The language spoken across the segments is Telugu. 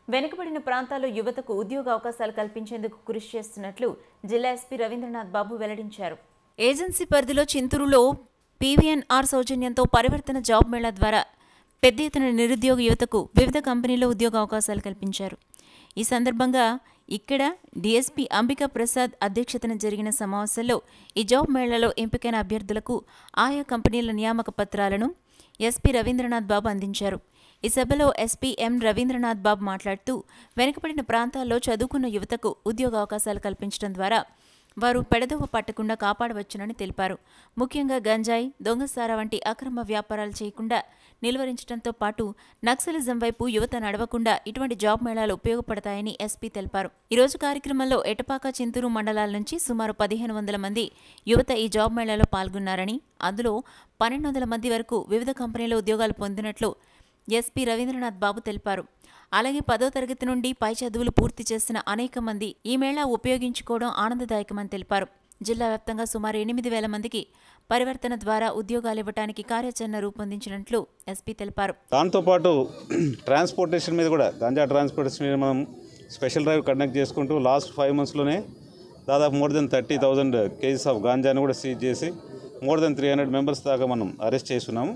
వెనుకబడిన ప్రాంతాల్లో యువతకు ఉద్యోగ అవకాశాలు కల్పించేందుకు కృషి చేస్తున్నట్లు జిల్లా ఎస్పీ రవీంద్రనాథ్ బాబు వెల్లడించారు ఏజెన్సీ పరిధిలో చింతూరులో పీవీఎన్ఆర్ సౌజన్యంతో పరివర్తన జాబ్ మేళా ద్వారా పెద్ద ఎత్తున నిరుద్యోగ యువతకు వివిధ కంపెనీల్లో ఉద్యోగ అవకాశాలు కల్పించారు ఈ సందర్భంగా ఇక్కడ డీఎస్పీ అంబికా ప్రసాద్ అధ్యక్షతన జరిగిన సమావేశంలో ఈ జాబ్ మేళాలో ఎంపికైన అభ్యర్థులకు ఆయా కంపెనీల నియామక పత్రాలను ఎస్పీ రవీంద్రనాథ్ బాబు అందించారు ఈ సభలో ఎస్పీ ఎం రవీంద్రనాథ్ బాబు మాట్లాడుతూ వెనుకబడిన ప్రాంతాల్లో చదువుకున్న యువతకు ఉద్యోగ అవకాశాలు కల్పించడం ద్వారా వారు పెడదవ పట్టకుండా కాపాడవచ్చునని తెలిపారు ముఖ్యంగా గంజాయి దొంగసారా వంటి అక్రమ వ్యాపారాలు చేయకుండా నిలువరించడంతో పాటు నక్సలిజం వైపు యువత నడవకుండా ఇటువంటి జాబ్ మేళాలు ఉపయోగపడతాయని ఎస్పీ తెలిపారు ఈ రోజు కార్యక్రమంలో ఎటపాక చింతూరు మండలాల నుంచి సుమారు పదిహేను వందల మంది యువత ఈ జాబ్ మేళాలో పాల్గొన్నారని అందులో పన్నెండు వందల మంది వరకు వివిధ కంపెనీలో ఉద్యోగాలు పొందినట్లు ఎస్పీ రవీంద్రనాథ్ బాబు తెలిపారు అలాగే పదో తరగతి నుండి పై చదువులు పూర్తి చేసిన అనేక మంది ఈ మేళా ఉపయోగించుకోవడం ఆనందదాయకమని తెలిపారు జిల్లా వ్యాప్తంగా సుమారు ఎనిమిది వేల మందికి పరివర్తన ద్వారా ఉద్యోగాలు ఇవ్వడానికి కార్యాచరణ రూపొందించినట్లు ఎస్పీ తెలిపారు దాంతోపాటు ట్రాన్స్పోర్టేషన్ మీద కూడా గంజా ట్రాన్స్పోర్టేషన్ మీద మనం స్పెషల్ డ్రైవ్ కండక్ట్ చేసుకుంటూ లాస్ట్ ఫైవ్ మంత్స్లోనే దాదాపు more than thirty thousand kgs of గాంజాని కూడా సీజ్ చేసి more than three hundred members దాకా మనం అరెస్ట్ చేస్తున్నాము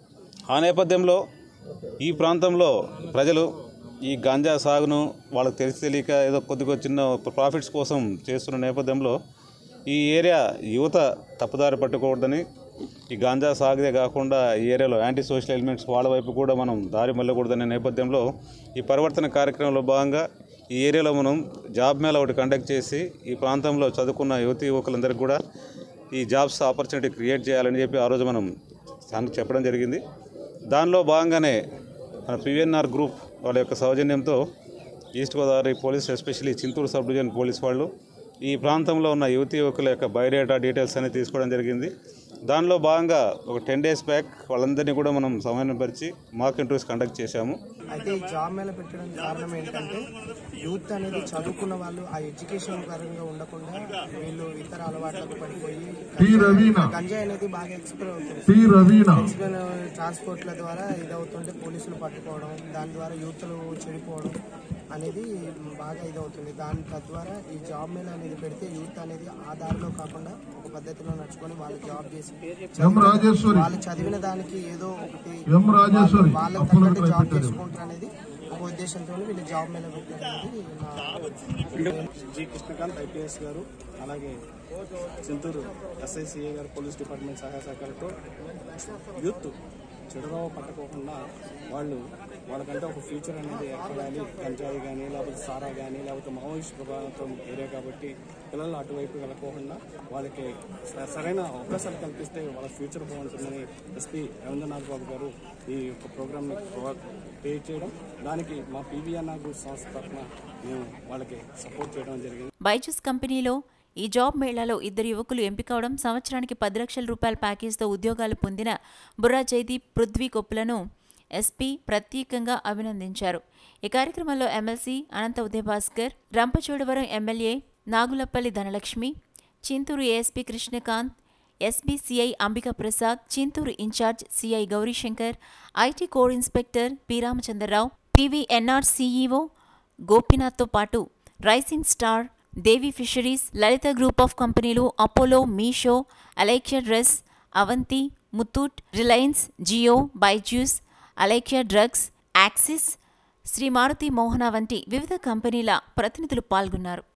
ఆ నేపథ్యంలో ఈ ప్రాంతంలో ప్రజలు ఈ గాంజా సాగును వాళ్ళకి తెలిసి తెలియక ఏదో కొద్దిగా చిన్న ప్రాఫిట్స్ కోసం చేస్తున్న నేపథ్యంలో ఈ ఏరియా యువత తప్పుదారి పట్టుకోవద్దని ఈ గాంజా సాగుదే కాకుండా ఈ ఏరియాలో యాంటీ సోషల్ ఎలిమెంట్స్ వాళ్ళ వైపు కూడా మనం దారి మళ్ళకూడదనే నేపథ్యంలో ఈ పరివర్తన కార్యక్రమంలో భాగంగా ఈ ఏరియాలో మనం జాబ్ మేళ ఒకటి కండక్ట్ చేసి ఈ ప్రాంతంలో చదువుకున్న యువతి యువకులందరికీ కూడా ఈ జాబ్స్ ఆపర్చునిటీ క్రియేట్ చేయాలని చెప్పి ఆ రోజు మనం దానికి చెప్పడం జరిగింది దానిలో భాగంగానే మన పివిఎన్ఆర్ గ్రూప్ వాళ్ళ యొక్క సౌజన్యంతో east Godavari police especially Chinturu sub division police వాళ్ళు ఈ ప్రాంతంలో ఉన్న యువతి యువకుల యొక్క బయోడేటా డీటెయిల్స్ అనేది తీసుకోవడం జరిగింది దానిలో భాగంగా ఒక టెన్ డేస్ బ్యాక్ వాళ్ళందరినీ కూడా మనం సమన్వయపరిచి మాక్ ఇంటర్వ్యూస్ కండక్ట్ చేశాము అయితే ఈ జాబ్ మేళ పెట్టడం కారణం ఏంటంటే యూత్ అనేది చదువుకున్న వాళ్ళు ఆ ఎడ్యుకేషన్ పరంగా ఉండకుండా వీళ్ళు ఇతర అలవాట్లకు పడిపోయి పి రవీనా గంజాయి అనేది బాగా ఎక్స్ప్లోర్ అవుతుంది పి రవీనా ఎక్స్ప్లోర్ ట్రాన్స్పోర్ట్ల ద్వారా ఇదవుతుంటే పోలీసులు పట్టుకోవడం దాని ద్వారా యూత్లు చెడిపోవడం అనేది బాగా ఇదవుతుంది దాని తద్వారా ఈ జాబ్ మేళ అనేది పెడితే యూత్ అనేది ఆ దారిలో కాకుండా ఒక పద్ధతిలో నడుచుకొని వాళ్ళు జాబ్ చేసి ఎం రాజేశ్వరి వాళ్ళు చదివిన దానికి ఏదో ఒకటి ఎం రాజేశ్వరి వాళ్ళకి అప్పులో తగ్గట్టు జాబ్ పెట్టారు చేసుకుంటారు అనేది ఒక ఉద్దేశంతో వీళ్ళు జాబ్ మీద పెట్టారు అనేది నా జి కృష్ణకాంత్ ఐపీఎస్ గారు అలాగే చింతూరు ఎస్ఐసిఏ గారు పోలీస్ డిపార్ట్మెంట్ సహాయ సహకారంతో యూత్ చెడుదవ పట్టకోకుండా వాళ్ళు వాళ్ళకంటే ఒక ఫ్యూచర్ అనేది ఏర్పడాలి గంజాయి కానీ లేకపోతే సారా కానీ లేకపోతే మావోయిస్ట్ ప్రభావితం ఏరియా కాబట్టి పిల్లలు అటువైపు వెళ్ళకోకుండా వాళ్ళకి స- సరైన అవకాశాలు కల్పిస్తే వాళ్ళ ఫ్యూచర్ బాగుంటుందని ఎస్పీ రవీంద్రనాథ్ బాబు గారు ఈ యొక్క ప్రోగ్రామ్ని క్రియేట్ చేయడం దానికి మా పీవీఎన్ఆర్ గ్రూప్ సంస్థ తరఫున మేము వాళ్ళకి సపోర్ట్ చేయడం జరిగింది బైజూస్ కంపెనీలో ఈ జాబ్ మేళాలో ఇద్దరు యువకులు ఎంపికవడం సంవత్సరానికి పది లక్షల రూపాయల ప్యాకేజ్తో ఉద్యోగాలు పొందిన బుర్రా జైదీప్ పృథ్వీ కొప్పులను ఎస్పీ ప్రత్యేకంగా అభినందించారు ఈ కార్యక్రమంలో MLC Anantha Udayabhaskar Rampachodavaram MLA Nagulapalli Dhanalakshmi Chinturu ASP Krishnakanth SBCI Ambika Prasad Chinturu incharge CI Gaurishankar IT core inspector P Ramachandrarao PVNR CEO గోపీనాథ్తో పాటు rising star Devi fisheries Lalitha group of కంపెనీలు Apollo Meesho Alaikya dress Avanti Muthoot Reliance Jio Byju's Alaikya drugs Axis Sri Maruthi Mohana వంటి వివిధ కంపెనీల ప్రతినిధులు పాల్గొన్నారు